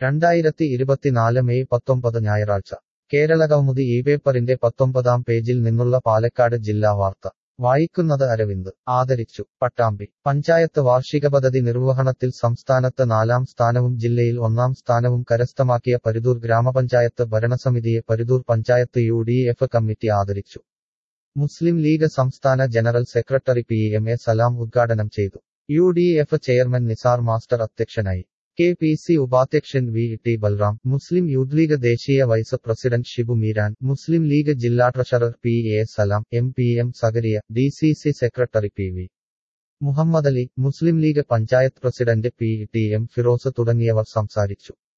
രണ്ടായിരത്തി ഇരുപത്തിനാല് മെയ് പത്തൊമ്പത് ഞായറാഴ്ച കേരളകൗമുദി ഈ പേപ്പറിന്റെ പത്തൊമ്പതാം പേജിൽ നിന്നുള്ള പാലക്കാട് ജില്ലാ വാർത്ത വായിക്കുന്നത് അരവിന്ദ് ആദരിച്ചു പട്ടാമ്പി പഞ്ചായത്ത് വാർഷിക പദ്ധതി നിർവഹണത്തിൽ സംസ്ഥാനത്ത് നാലാം സ്ഥാനവും ജില്ലയിൽ ഒന്നാം സ്ഥാനവും കരസ്ഥമാക്കിയ പരുതൂർ ഗ്രാമപഞ്ചായത്ത് ഭരണസമിതിയെ Paruthur panchayat U D F committee ആദരിച്ചു മുസ്ലിം ലീഗ് സംസ്ഥാന general secretary P M A Salam ഉദ്ഘാടനം ചെയ്തു U D F chairman Nisar master അധ്യക്ഷനായി കെ പി സി ഉപാധ്യക്ഷൻ വി ടി ബൽറാം മുസ്ലിം യൂത്ത് ലീഗ് ദേശീയ വൈസ് പ്രസിഡന്റ് ഷിബു മീരാൻ മുസ്ലിം ലീഗ് ജില്ലാ treasurer P A Salam M P M Sakariya D C C secretary P V Muhammad Ali Muslim League panchayat president P T M Firoz തുടങ്ങിയവർ സംസാരിച്ചു